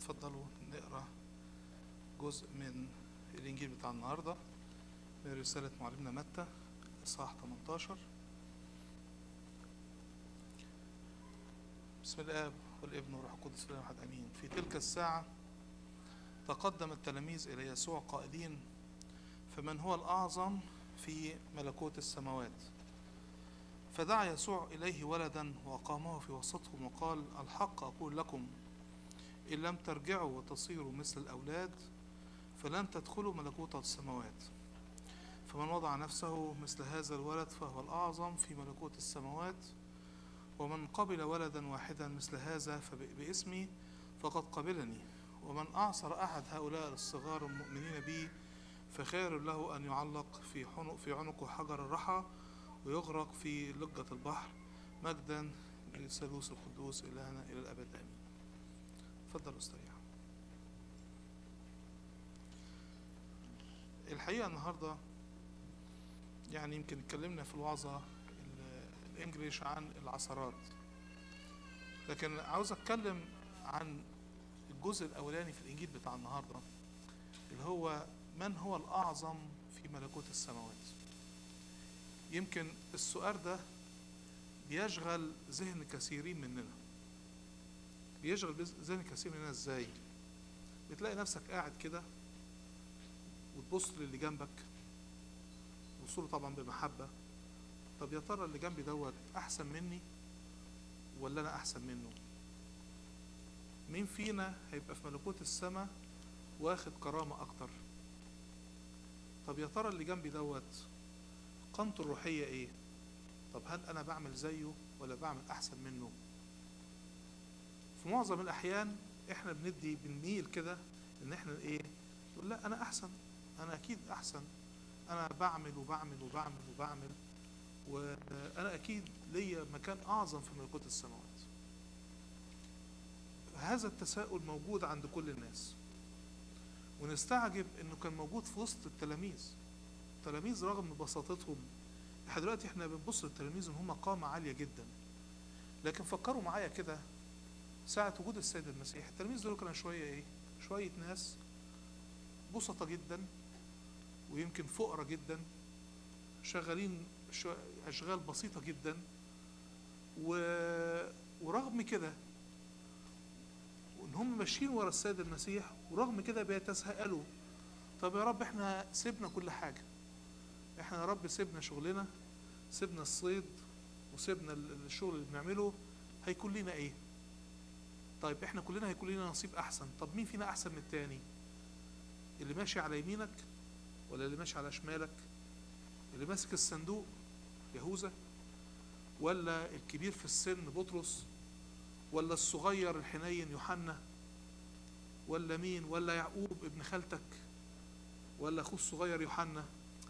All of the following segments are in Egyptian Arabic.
اتفضلوا نقرا جزء من الانجيل بتاع النهارده من رساله معلمنا متى اصحاح 18 بسم الاب والابن والروح القدس الاله احد امين في تلك الساعه تقدم التلاميذ الى يسوع قائلين فمن هو الاعظم في ملكوت السماوات فدعا يسوع اليه ولدا واقامه في وسطهم وقال الحق اقول لكم إن لم ترجعوا وتصيروا مثل الأولاد فلن تدخلوا ملكوت السماوات فمن وضع نفسه مثل هذا الولد فهو الأعظم في ملكوت السماوات ومن قبل ولدا واحدا مثل هذا فباسمي فقد قبلني ومن أعصر أحد هؤلاء الصغار المؤمنين بي فخير له أن يعلق في عنق في عنقه حجر الرحى ويغرق في لجة البحر مجدا للثالوث القدوس إلهنا إلى الأبد آمين اتفضل استريح الحقيقة النهاردة يعني يمكن اتكلمنا في الوعظة الانجليش عن العثرات لكن عاوز اتكلم عن الجزء الاولاني في الانجيل بتاع النهاردة اللي هو من هو الاعظم في ملكوت السماوات يمكن السؤال ده بيشغل ذهن كثيرين مننا بيشغل ذهن كثير مننا ازاي بتلاقي نفسك قاعد كده وتبص للي جنبك وصوله طبعا بمحبة طب يا ترى اللي جنبي دوت أحسن مني ولا أنا أحسن منه مين فينا هيبقى في ملكوت السماء واخد كرامة أكتر طب يا ترى اللي جنبي دوت قامته الروحية إيه طب هل أنا بعمل زيه ولا بعمل أحسن منه في معظم الأحيان إحنا بندي بنميل كده إن إحنا إيه نقول لا أنا أحسن أنا أكيد أحسن أنا بعمل وبعمل وبعمل وبعمل وأنا أكيد ليا مكان أعظم في ملكوت السماوات هذا التساؤل موجود عند كل الناس ونستعجب انه كان موجود في وسط التلاميذ التلاميذ رغم بساطتهم احنا دلوقتي احنا بنبص للتلاميذ ان هم قامة عالية جدا لكن فكروا معايا كده ساعة وجود السيد المسيح التلاميذ دول كانوا شوية ايه شوية ناس بسطة جدا ويمكن فقرة جدا شغالين أشغال بسيطة جدا و... ورغم كده وإن هم ماشيين ورا السيد المسيح ورغم كده بيتساءلوا طب يا رب احنا سيبنا كل حاجة احنا يا رب سيبنا شغلنا سيبنا الصيد وسيبنا الشغل اللي بنعمله هيكون لنا ايه طيب احنا كلنا هيكون لنا نصيب احسن طب مين فينا احسن من التاني اللي ماشي على يمينك ولا اللي ماشي على شمالك اللي ماسك الصندوق يهوذا ولا الكبير في السن بطرس ولا الصغير الحنين يوحنا ولا مين ولا يعقوب ابن خالتك ولا اخوه الصغير يوحنا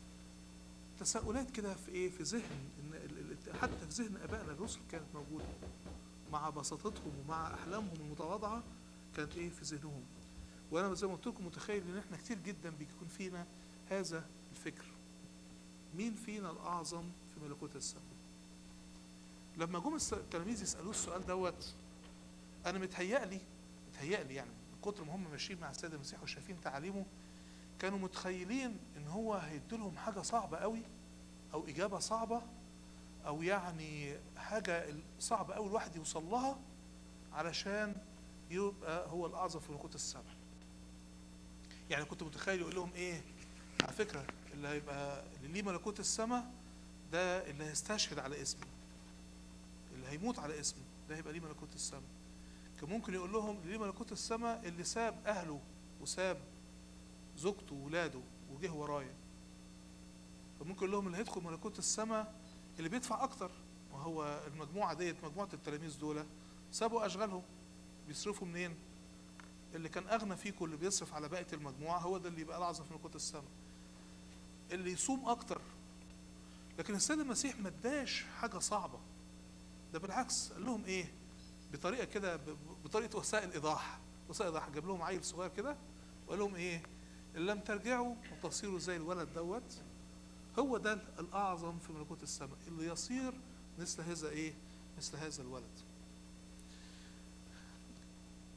تساؤلات كده في ايه في ذهن إن حتى في ذهن ابائنا الرسل كانت موجوده مع بساطتهم ومع احلامهم المتواضعه كانت ايه في ذهنهم وانا زي ما قلت لكم متخيل ان احنا كتير جدا بيكون فينا هذا الفكر مين فينا الاعظم في ملكوت السماء لما جم التلاميذ يسالوه السؤال دوت انا متهيألي متهيألي يعني من كتر ما هم ماشيين مع السيد المسيح وشايفين تعاليمه كانوا متخيلين ان هو هيديلهم حاجه صعبه قوي او اجابه صعبه او يعني حاجه صعبه قوي الواحد يوصل لها علشان يبقى هو الاعظم في ملكوت السماء يعني كنت متخيل يقول لهم ايه على فكره اللي هيبقى اللي ليه ملكوت السماء ده اللي هيستشهد على اسمه اللي هيموت على اسمه ده هيبقى ليه ملكوت السماء كان ممكن يقول لهم اللي ليه ملكوت السماء اللي ساب اهله وساب زوجته وولاده وجه ورايا فممكن يقول لهم اللي هيدخل ملكوت السماء اللي بيدفع اكتر وهو المجموعه ديت مجموعه التلاميذ دول سابوا اشغالهم بيصرفوا منين اللي كان اغنى فيكم اللي بيصرف على بقيه المجموعه هو ده اللي يبقى الاعظم في ملكوت السماء اللي يصوم اكتر لكن السيد المسيح ما اداش حاجه صعبه ده بالعكس قال لهم ايه بطريقه كده بطريقه وسائل ايضاح وسائل ايضاح جاب لهم عيل صغير كده وقال لهم ايه ان لم ترجعوا وتصيروا زي الولد دوت هو ده الاعظم في ملكوت السماء اللي يصير مثل هذا ايه مثل هذا الولد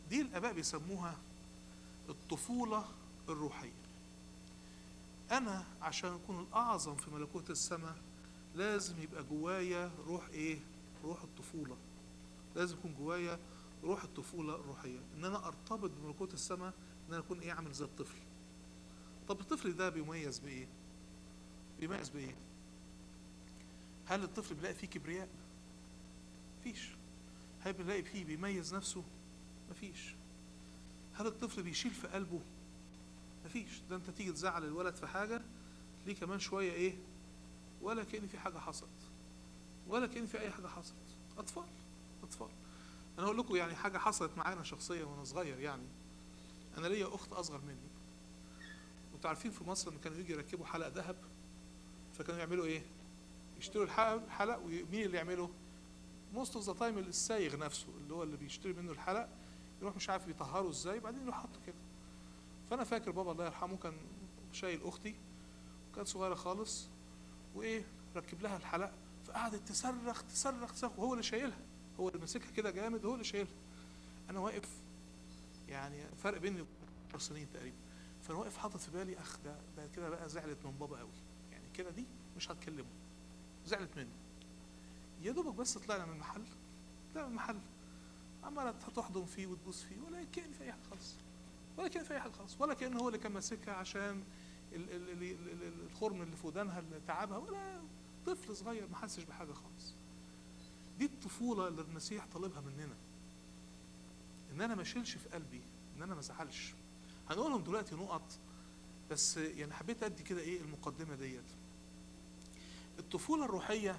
دي الآباء بيسموها الطفولة الروحية أنا عشان أكون الأعظم في ملكوت السماء لازم يبقى جوايا روح إيه؟ روح الطفولة لازم يكون جوايا روح الطفولة الروحية إن أنا أرتبط بملكوت السماء إن أنا أكون إيه عامل زي الطفل طب الطفل ده بيميز بإيه؟ بيميز بإيه؟ هل الطفل بيلاقي فيه كبرياء؟ مفيش هل بيلاقي فيه بيميز نفسه؟ مفيش هل الطفل بيشيل في قلبه؟ مفيش ده انت تيجي تزعل الولد في حاجة ليه كمان شوية ايه؟ ولا كأن في حاجة حصلت ولا كأن في أي حاجة حصلت أطفال أطفال أنا أقول لكم يعني حاجة حصلت معانا شخصيا وأنا صغير يعني أنا ليا أخت أصغر مني وأنتوا عارفين في مصر لما كانوا يجي يركبوا حلق ذهب فكانوا يعملوا إيه؟ يشتروا الحلق الحلق ومين اللي يعمله؟ موست اوف ذا تايم السايغ نفسه اللي هو اللي بيشتري منه الحلق يروح مش عارف يطهره ازاي بعدين يروح حاطه كده فانا فاكر بابا الله يرحمه كان شايل اختي كانت صغيره خالص وايه ركب لها الحلق فقعدت تصرخ تصرخ تصرخ وهو اللي شايلها هو اللي ماسكها كده جامد هو اللي شايلها انا واقف يعني فرق بيني 10 سنين تقريبا فانا واقف حاطط في بالي اخ ده ده كده بقى زعلت من بابا قوي يعني كده دي مش هتكلمه زعلت منه يا دوبك بس طلعنا من المحل طلعنا من المحل عمالة تحضن فيه وتبوس فيه ولا كأن في أي حاجة خالص ولا كأن في أي حاجة خالص ولا كأن هو اللي كان ماسكها عشان ال- ال- ال- ال- ال- الخرم اللي في ودانها اللي تعبها ولا طفل صغير ما حسش بحاجة خالص دي الطفولة اللي المسيح طالبها مننا إن أنا ما أشيلش في قلبي إن أنا ما أزعلش هنقولهم دلوقتي نقط بس يعني حبيت أدي كده إيه المقدمة ديت الطفولة الروحية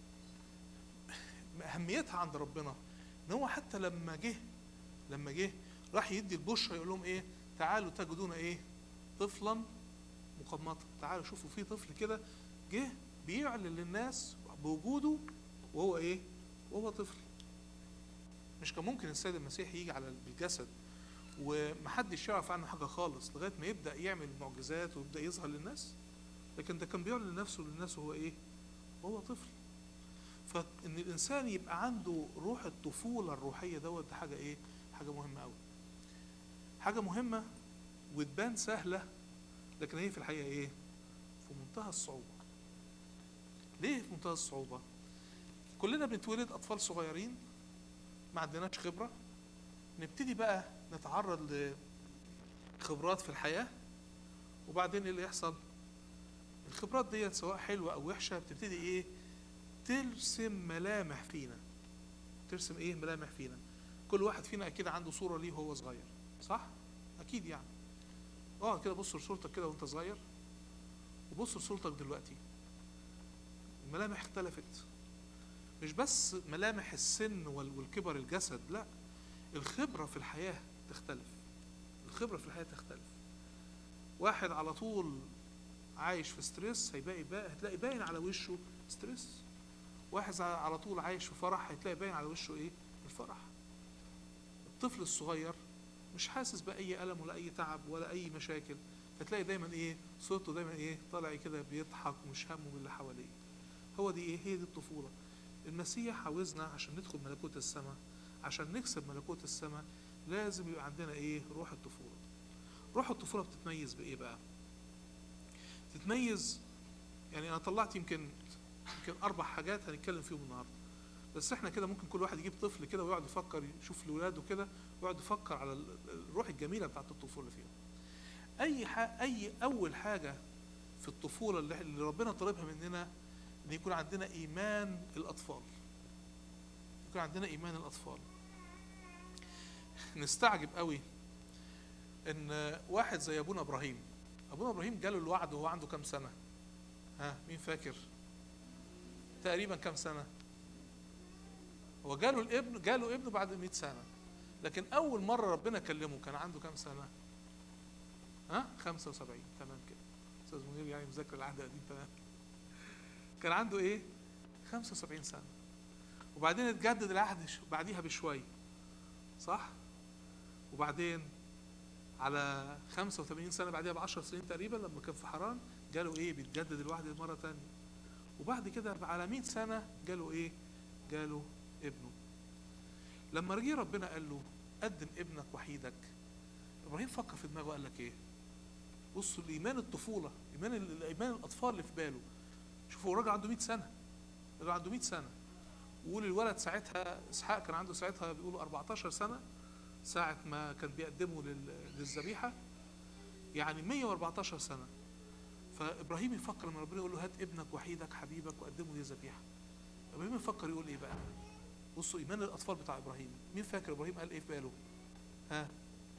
أهميتها عند ربنا ان هو حتى لما جه لما جه راح يدي البشرى يقول لهم ايه تعالوا تجدون ايه طفلا مقمطا تعالوا شوفوا في طفل كده جه بيعلن للناس بوجوده وهو ايه وهو طفل مش كان ممكن السيد المسيح يجي على الجسد ومحدش يعرف عنه حاجه خالص لغايه ما يبدا يعمل معجزات ويبدا يظهر للناس لكن ده كان بيعلن نفسه للناس وهو ايه وهو طفل فان الانسان يبقى عنده روح الطفوله الروحيه دوت ده حاجه ايه حاجه مهمه قوي حاجه مهمه وتبان سهله لكن هي في الحقيقه ايه في منتهى الصعوبه ليه في منتهى الصعوبه كلنا بنتولد اطفال صغيرين ما عندناش خبره نبتدي بقى نتعرض لخبرات في الحياه وبعدين ايه اللي يحصل الخبرات ديت سواء حلوه او وحشه بتبتدي ايه ترسم ملامح فينا ترسم ايه ملامح فينا كل واحد فينا اكيد عنده صوره ليه وهو صغير صح اكيد يعني اه كده بص لصورتك كده وانت صغير وبص لصورتك دلوقتي الملامح اختلفت مش بس ملامح السن وال- والكبر الجسد لا الخبره في الحياه تختلف الخبره في الحياه تختلف واحد على طول عايش في ستريس هيبقى بقى هتلاقي باين على وشه ستريس واحد على طول عايش في فرح هتلاقي باين على وشه ايه الفرح الطفل الصغير مش حاسس باي الم ولا اي تعب ولا اي مشاكل فتلاقي دايما ايه صوته دايما ايه طالع كده بيضحك ومش همه باللي حواليه هو دي ايه هي دي الطفوله المسيح عاوزنا عشان ندخل ملكوت السماء عشان نكسب ملكوت السماء لازم يبقى عندنا ايه روح الطفوله روح الطفوله بتتميز بايه بقى تتميز يعني انا طلعت يمكن يمكن اربع حاجات هنتكلم فيهم النهارده بس احنا كده ممكن كل واحد يجيب طفل كده ويقعد يفكر يشوف لاولاده كده ويقعد يفكر على ال- الروح الجميله بتاعت الطفوله فيهم اي ح... اي اول حاجه في الطفوله اللي, اللي ربنا طالبها مننا ان يكون عندنا ايمان الاطفال يكون عندنا ايمان الاطفال نستعجب قوي ان واحد زي ابونا ابراهيم ابونا ابراهيم جاله الوعد وهو عنده كام سنه ها مين فاكر تقريبا كام سنه هو جاله الابن جاله ابنه بعد 100 سنه لكن اول مره ربنا كلمه كان عنده كام سنه ها 75 تمام كده استاذ منير يعني مذاكر العهد القديم تمام كان عنده ايه 75 سنه وبعدين اتجدد العهد ش- بعديها بشويه صح وبعدين على 85 سنه بعديها ب 10 سنين تقريبا لما كان في حران جاله ايه بيتجدد الوعد مره تانية وبعد كده على 100 سنه جاله ايه جاله ابنه لما رجع ربنا قال له قدم ابنك وحيدك ابراهيم فكر في دماغه قال لك ايه بصوا الايمان الطفوله ايمان ال- ايمان الاطفال اللي في باله شوفوا الراجل عنده 100 سنه الراجل عنده 100 سنه وقول الولد ساعتها اسحاق كان عنده ساعتها بيقولوا 14 سنه ساعه ما كان بيقدمه لل- للذبيحه يعني 114 سنه فابراهيم يفكر ان ربنا يقول له هات ابنك وحيدك حبيبك وقدمه لي ذبيحه ابراهيم يفكر يقول ايه بقى بصوا ايمان الاطفال بتاع ابراهيم مين فاكر ابراهيم قال ايه في باله ها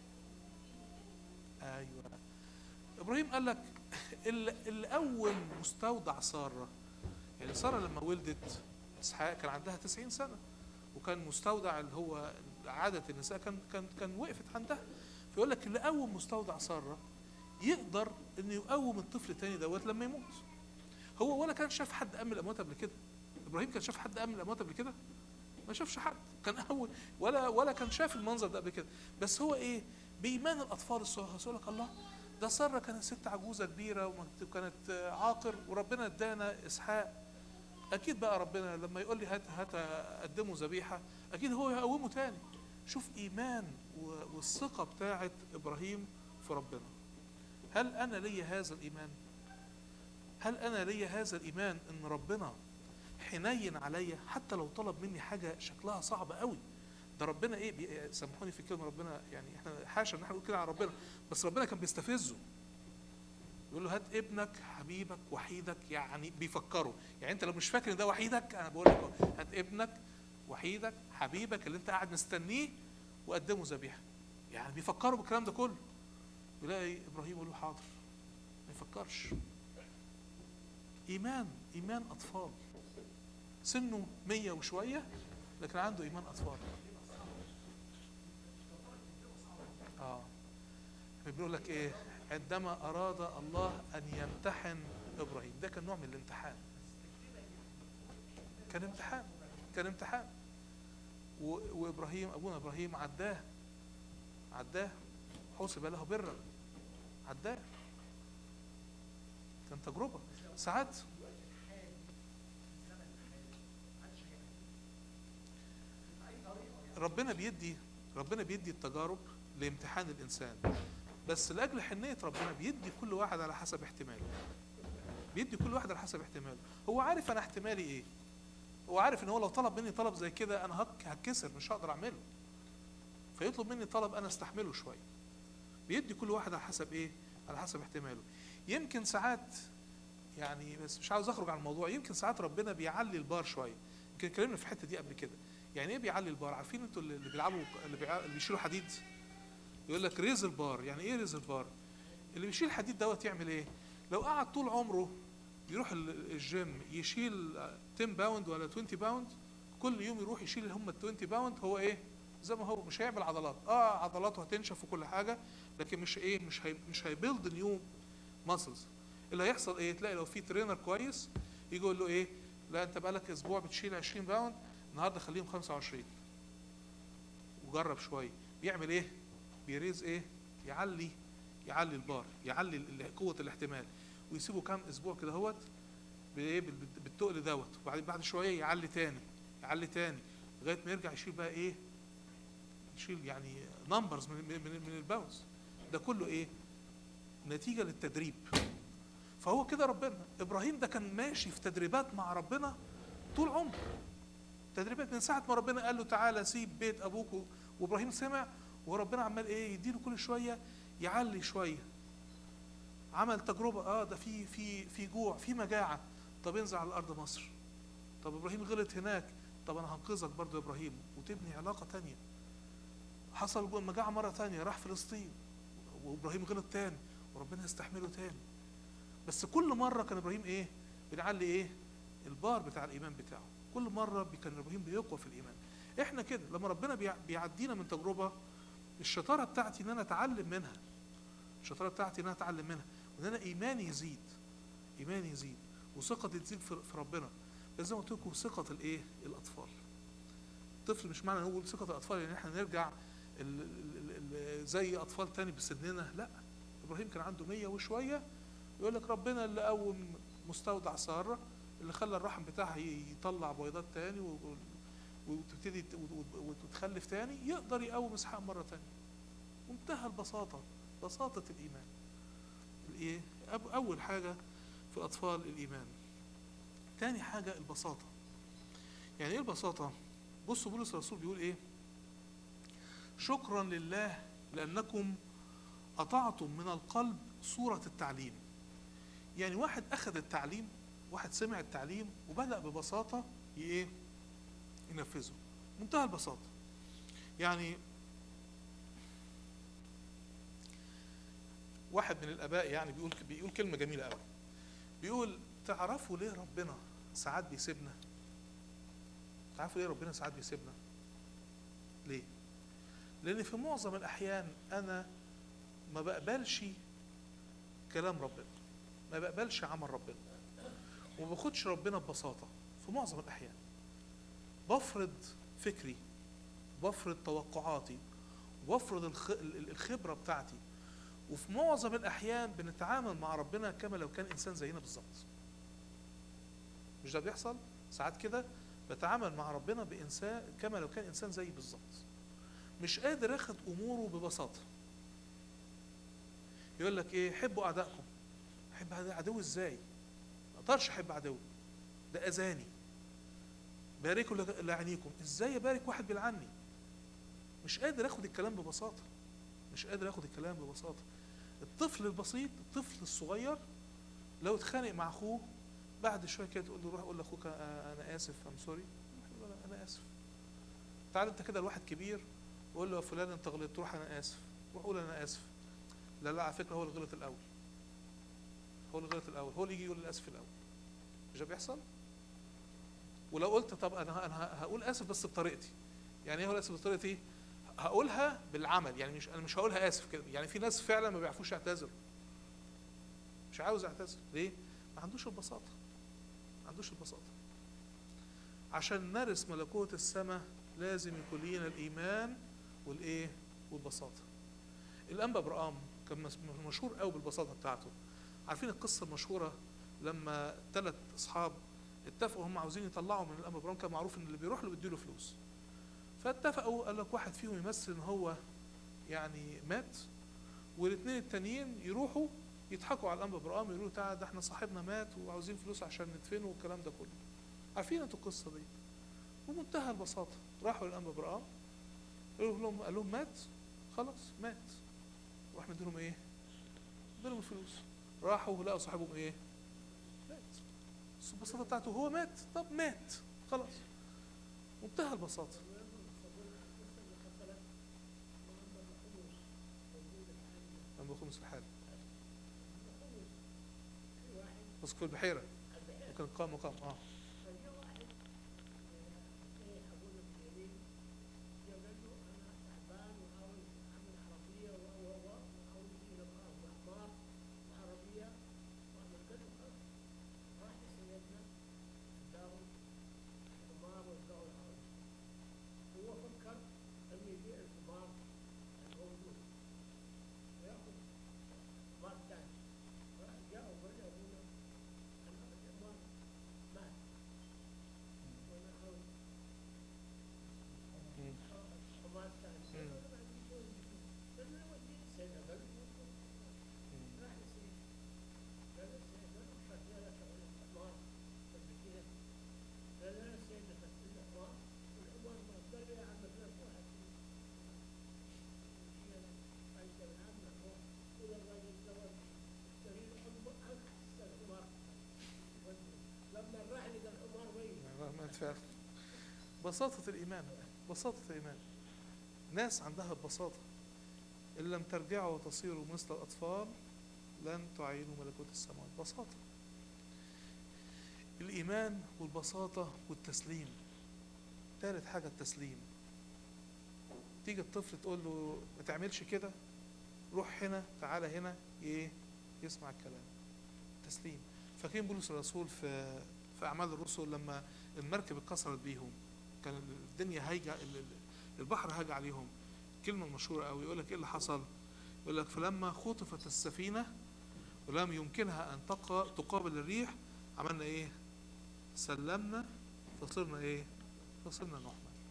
ايوه ابراهيم قال لك اللي اللي اول مستودع ساره يعني ساره لما ولدت اسحاق كان عندها 90 سنه وكان مستودع اللي هو عاده النساء كان كان كان وقفت عندها فيقول لك اللي قوم مستودع ساره يقدر انه يقوم الطفل التاني دوت لما يموت هو ولا كان شاف حد قام من الاموات قبل كده ابراهيم كان شاف حد قام من الاموات قبل كده ما شافش حد كان اول ولا ولا كان شاف المنظر ده قبل كده بس هو ايه بايمان الاطفال الصغار يقول لك الله ده ساره كانت ست عجوزه كبيره وكانت عاقر وربنا ادانا اسحاق اكيد بقى ربنا لما يقول لي هات هات اقدمه ذبيحه اكيد هو يقومه تاني شوف ايمان و- والثقه بتاعه ابراهيم في ربنا هل انا لي هذا الايمان هل انا لي هذا الايمان ان ربنا حنين عليا حتى لو طلب مني حاجه شكلها صعب قوي ده ربنا ايه بي- سامحوني في الكلمه ربنا يعني احنا حاشا ان احنا نقول كده على ربنا بس ربنا كان بيستفزه يقول له هات ابنك حبيبك وحيدك يعني بيفكره يعني انت لو مش فاكر ان ده وحيدك انا بقول لك أهو، هات ابنك وحيدك حبيبك اللي انت قاعد مستنيه وقدمه ذبيحه يعني بيفكروا بالكلام ده كله يلاقي ابراهيم يقول له حاضر ما يفكرش ايمان ايمان اطفال سنه مية وشويه لكن عنده ايمان اطفال اه بيقول لك ايه عندما اراد الله ان يمتحن ابراهيم ده كان نوع من الامتحان كان امتحان كان امتحان و- وابراهيم ابونا ابراهيم عداه عداه حسب له برا عداه كان تجربه ساعات ربنا بيدي ربنا بيدي التجارب لامتحان الانسان بس لاجل حنيه ربنا بيدي كل واحد على حسب احتماله بيدي كل واحد على حسب احتماله هو عارف انا احتمالي ايه هو عارف ان هو لو طلب مني طلب زي كده انا هك هتكسر مش هقدر اعمله فيطلب مني طلب انا استحمله شويه بيدي كل واحد على حسب ايه على حسب احتماله يمكن ساعات يعني بس مش عاوز اخرج عن الموضوع يمكن ساعات ربنا بيعلي البار شويه يمكن اتكلمنا في الحته دي قبل كده يعني ايه بيعلي البار عارفين انتوا اللي اللي بيلعبوا اللي, بيع... اللي بيشيلوا حديد يقول لك ريز البار يعني ايه ريز البار اللي بيشيل حديد دوت يعمل ايه لو قعد طول عمره يروح ال- الجيم يشيل 10 باوند ولا 20 باوند كل يوم يروح يشيل اللي هم ال 20 باوند هو ايه زي ما هو مش هيعمل عضلات اه عضلاته هتنشف وكل حاجه لكن مش ايه مش هي مش هيبيلد نيو ماسلز اللي هيحصل ايه تلاقي لو في ترينر كويس يجي يقول له ايه لا انت بقالك اسبوع بتشيل 20 باوند النهارده خليهم 25 وجرب شويه بيعمل ايه بيريز ايه يعلي يعلي البار يعلي ال- قوه الاحتمال ويسيبه كام اسبوع كده اهوت بايه بال- بال- بالتقل دوت وبعدين بعد شويه يعلي تاني يعلي تاني لغايه ما يرجع يشيل بقى ايه يشيل يعني نمبرز من من من الباونز ده كله ايه نتيجه للتدريب فهو كده ربنا ابراهيم ده كان ماشي في تدريبات مع ربنا طول عمره تدريبات من ساعه ما ربنا قال له تعالى سيب بيت ابوك و- وابراهيم سمع وربنا عمال ايه يديله كل شويه يعلي شويه عمل تجربه اه ده في في في جوع في مجاعه طب انزل على ارض مصر طب ابراهيم غلط هناك طب انا هنقذك برضه يا ابراهيم وتبني علاقه تانية حصل جوه مجاعه مره تانية راح فلسطين وابراهيم غلط تاني وربنا يستحمله تاني بس كل مره كان ابراهيم ايه بنعلي ايه البار بتاع الايمان بتاعه كل مره بي- كان ابراهيم بيقوى في الايمان احنا كده لما ربنا بيع- بيعدينا من تجربه الشطاره بتاعتي ان انا اتعلم منها الشطاره بتاعتي ان انا اتعلم منها وان انا ايماني يزيد ايماني يزيد وثقتي تزيد في في ربنا بس زي ما قلت لكم ثقه الايه الاطفال الطفل مش معنى نقول ثقه الاطفال ان احنا نرجع ال ال ال زي اطفال تاني بسننا لا ابراهيم كان عنده مية وشويه يقول لك ربنا اللي قوم مستودع ساره اللي خلى الرحم بتاعها ي- يطلع بيضات تاني و- وتبتدي ت- وت- وت- وتخلف تاني يقدر يقوم اسحاق مره تانيه منتهى البساطه بساطه الايمان الايه أب- اول حاجه في الاطفال الايمان تاني حاجه البساطه يعني ايه البساطه بصوا بولس الرسول بيقول ايه شكرا لله لانكم قطعتم من القلب صوره التعليم يعني واحد اخذ التعليم واحد سمع التعليم وبدا ببساطه ي- ايه ينفذه منتهى البساطه يعني واحد من الاباء يعني بيقول بيقول كلمه جميله قوي بيقول تعرفوا ليه ربنا ساعات بيسيبنا تعرفوا ليه ربنا ساعات بيسيبنا ليه لان في معظم الاحيان انا ما بقبلش كلام ربنا ما بقبلش عمل ربنا وما باخدش ربنا ببساطه في معظم الاحيان بفرض فكري بفرض توقعاتي بفرض الخ- ال- الخبره بتاعتي وفي معظم الاحيان بنتعامل مع ربنا كما لو كان انسان زينا بالظبط مش ده بيحصل ساعات كده بتعامل مع ربنا بانسان كما لو كان انسان زيي بالظبط مش قادر اخد اموره ببساطه يقول لك ايه حبوا اعدائكم احب عدو- عدوي ازاي ما اقدرش احب عدوي ده اذاني باركوا لغ- لعينيكم ازاي ابارك واحد بيلعني مش قادر اخد الكلام ببساطه مش قادر اخد الكلام ببساطه الطفل البسيط الطفل الصغير لو اتخانق مع اخوه بعد شويه كده تقول له روح قول لاخوك آه، انا اسف ام سوري يقول له لا، انا اسف تعال انت كده لواحد كبير وقول له يا فلان انت غلطت روح انا اسف روح قول انا اسف لا لا على فكره هو اللي غلط الاول هو اللي غلط الاول هو اللي يجي يقول لي اسف الاول مش ده بيحصل ولو قلت طب انا انا هقول اسف بس بطريقتي يعني ايه هقول اسف بطريقتي هقولها بالعمل يعني مش انا مش هقولها اسف كده يعني في ناس فعلا ما بيعرفوش يعتذروا مش عاوز يعتذر ليه ما عندوش البساطه ما عندوش البساطه عشان نرث ملكوت السماء لازم يكون لينا الايمان والايه والبساطه الانبا ابراهام كان مس- مشهور قوي بالبساطه بتاعته عارفين القصه المشهوره لما ثلاث اصحاب اتفقوا هم عاوزين يطلعوا من الانبا ابراهام كان معروف ان اللي بيروح له بيديله فلوس فاتفقوا قال لك واحد فيهم يمثل ان هو يعني مات والاثنين التانيين يروحوا يضحكوا على الانبا ابراهام يقولوا تعالى ده احنا صاحبنا مات وعاوزين فلوس عشان ندفنه والكلام ده كله عارفين انتوا القصه دي بمنتهى البساطه راحوا للانبا ابراهام قالوا لهم قال لهم مات خلاص مات راح مديلهم ايه؟ اديلهم الفلوس راحوا لقوا صاحبهم ايه؟ مات بس البساطه بتاعته هو مات طب مات خلاص منتهى البساطه لما خمس الحال بس في البحيره ممكن قام مقام اه مم. ما- ما فعلا بساطة الإيمان بساطة الإيمان ناس عندها البساطة إن لم ترجعوا وتصيروا مثل الأطفال لن تعينوا ملكوت السماوات بساطة الإيمان والبساطة والتسليم ثالث حاجة التسليم تيجي الطفل تقول له ما تعملش كده روح هنا تعالى هنا ايه يسمع الكلام تسليم فاكرين بولس الرسول في في اعمال الرسل لما المركب اتكسرت بيهم كان الدنيا هايجه ال- ال- البحر هاج عليهم كلمه مشهوره قوي يقول لك ايه اللي حصل يقول لك فلما خطفت السفينه ولم يمكنها ان تقا- تقابل الريح عملنا ايه سلمنا فصرنا ايه فصرنا نحمل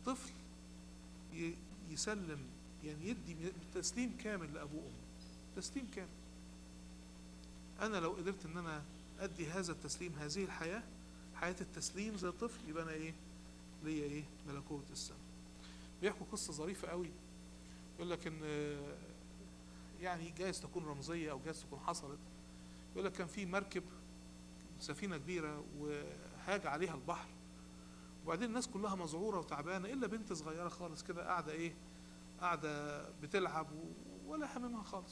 الطفل ي- يسلم يعني يدي تسليم كامل لابوه وامه تسليم كامل انا لو قدرت ان انا ادي هذا التسليم هذه الحياه حياه التسليم زي الطفل يبقى انا ايه ليا ايه ملكوت السماء بيحكوا قصه ظريفه قوي يقول لك ان آه، يعني جايز تكون رمزيه او جايز تكون حصلت يقول لك كان في مركب سفينه كبيره وهاج عليها البحر وبعدين الناس كلها مذعوره وتعبانه الا بنت صغيره خالص كده قاعده ايه قاعده بتلعب و- ولا هممها خالص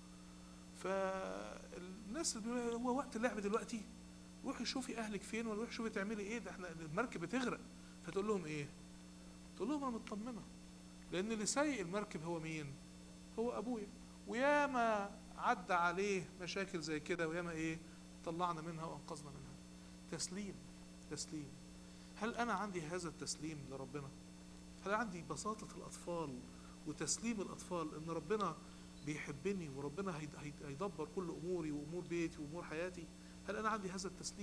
فالناس اللي بيقولوا هو وقت اللعب دلوقتي روحي شوفي اهلك فين ولا روحي شوفي تعملي ايه ده احنا المركب بتغرق فتقول لهم ايه تقول لهم انا مطمنه لان اللي سايق المركب هو مين هو ابويا وياما عدى عليه مشاكل زي كده وياما ايه طلعنا منها وانقذنا منها تسليم تسليم هل انا عندي هذا التسليم لربنا هل عندي بساطة الأطفال وتسليم الأطفال إن ربنا بيحبني وربنا هيد- هيد- هيدبر كل أموري وأمور بيتي وأمور حياتي هل أنا عندي هذا التسليم؟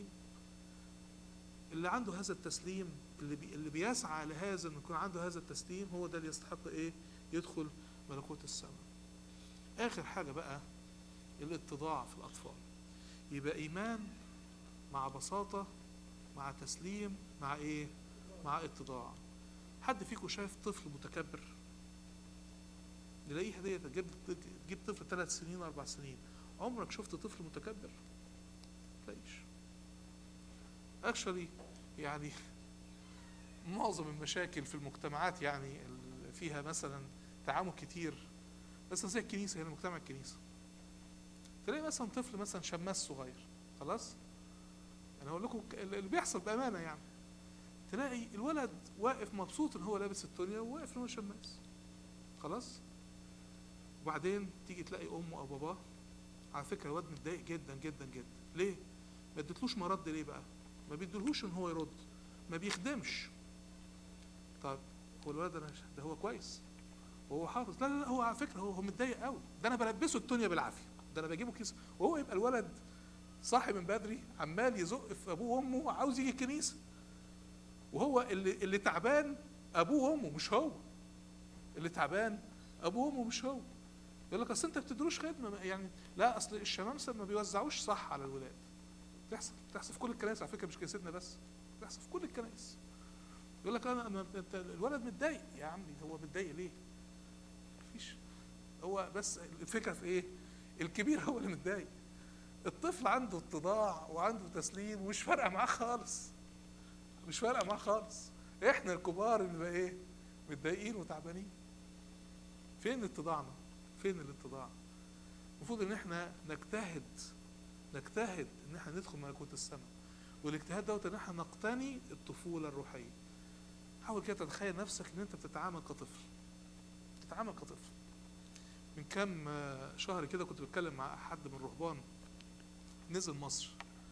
اللي عنده هذا التسليم اللي بي اللي بيسعى لهذا إن يكون عنده هذا التسليم هو ده اللي يستحق إيه؟ يدخل ملكوت السماء. آخر حاجة بقى الاتضاع في الأطفال. يبقى إيمان مع بساطة مع تسليم مع إيه؟ مع اتضاع. حد فيكم شايف طفل متكبر نلاقيه هدية تجيب تجيب طفل ثلاث سنين أربع سنين عمرك شفت طفل متكبر؟ تلاقيش اكشولي يعني معظم المشاكل في المجتمعات يعني اللي فيها مثلا تعامل كتير مثلا زي الكنيسة هنا مجتمع الكنيسة تلاقي مثلا طفل مثلا شماس صغير خلاص انا هقول لكم اللي بيحصل بامانه يعني تلاقي الولد واقف مبسوط ان هو لابس التونيا وواقف ان هو شماس خلاص وبعدين تيجي تلاقي امه او باباه على فكره الواد متضايق جدا جدا جدا ليه ما اديتلوش مرد ليه بقى ما بيديلهوش ان هو يرد ما بيخدمش طيب هو الولد ده أنا- ده هو كويس وهو حافظ لا لا لا هو على فكره هو هو متضايق قوي ده انا بلبسه التونيا بالعافيه ده انا بجيبه كيس وهو يبقى الولد صاحي من بدري عمال يزق في ابوه وامه وعاوز يجي الكنيسه وهو اللي اللي تعبان ابوه وامه مش هو اللي تعبان ابوه وامه مش هو يقول لك اصل انت بتدروش خدمه ما- يعني لا اصل الشمامسه ما بيوزعوش صح على الولاد بتحصل بتحصل في كل الكنائس على فكره مش كنيستنا بس بتحصل في كل الكنائس يقول لك انا انا انت الولد متضايق يا عمي هو متضايق ليه؟ مفيش هو بس الفكره في ايه؟ الكبير هو اللي متضايق الطفل عنده اتضاع وعنده تسليم ومش فارقه معاه خالص مش فارقه معاه خالص احنا الكبار اللي بقى ايه متضايقين وتعبانين فين اتضاعنا فين الاتضاع المفروض ان احنا نجتهد نجتهد ان احنا ندخل ملكوت السماء والاجتهاد دوت ان احنا نقتني الطفوله الروحيه حاول كده تتخيل نفسك ان انت بتتعامل كطفل بتتعامل كطفل من كام آه، شهر كده كنت بتكلم مع حد من الرهبان نزل مصر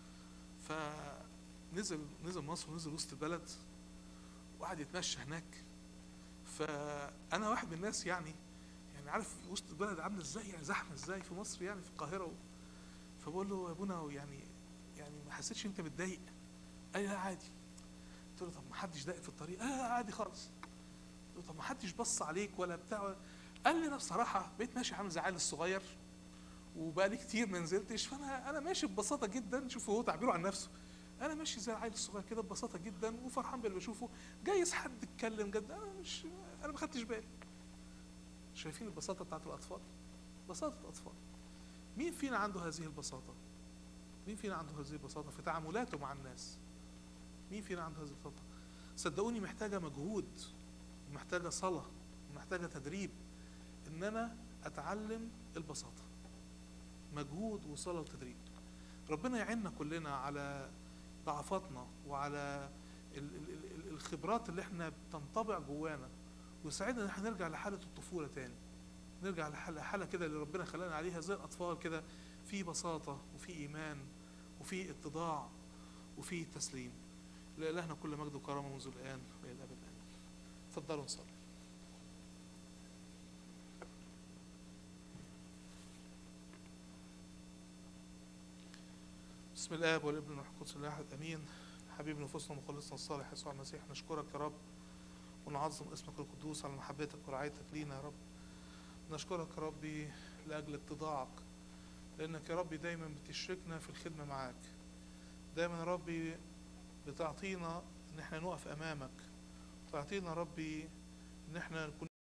فنزل نزل مصر ونزل وسط البلد وقعد يتمشى هناك فانا واحد من الناس يعني يعني عارف وسط البلد عامله ازاي يعني زحمه ازاي في مصر يعني في القاهره فبقول له يا ابونا يعني يعني ما حسيتش انت متضايق قال لي لا عادي قلت له طب ما حدش ضايق في الطريق اه عادي خالص قلت له طب ما حدش بص عليك ولا بتاع قال لي انا بصراحه بقيت ماشي عامل زي العيال الصغير وبقالي كتير ما نزلتش فانا انا ماشي ببساطه جدا شوف هو تعبيره عن نفسه انا ماشي زي العيل الصغير كده ببساطه جدا وفرحان باللي بشوفه جايز حد اتكلم جد انا مش انا ما خدتش بالي شايفين البساطه بتاعت الاطفال بساطه الاطفال مين فينا عنده هذه البساطه مين فينا عنده هذه البساطه في تعاملاته مع الناس مين فينا عنده هذه البساطه صدقوني محتاجه مجهود ومحتاجه صلاه ومحتاجه تدريب ان انا اتعلم البساطه مجهود وصلاه وتدريب ربنا يعيننا كلنا على ضعفاتنا وعلى ال- ال- ال- الخبرات اللي احنا بتنطبع جوانا ويساعدنا ان احنا نرجع لحاله الطفوله تاني نرجع لحاله حاله كده اللي ربنا خلانا عليها زي الاطفال كده في بساطه وفي ايمان وفي اتضاع وفي تسليم لإلهنا كل مجد وكرامه منذ الان والى الابد امين اتفضلوا نصلي بسم الله والابن والروح القدس الاحد امين حبيب نفوسنا ومخلصنا الصالح يسوع المسيح نشكرك يا رب ونعظم اسمك القدوس على محبتك ورعايتك لينا يا رب نشكرك يا ربي لأجل اتضاعك لأنك يا ربي دايما بتشركنا في الخدمة معاك دايما يا ربي بتعطينا إن احنا نقف أمامك تعطينا يا ربي إن احنا نكون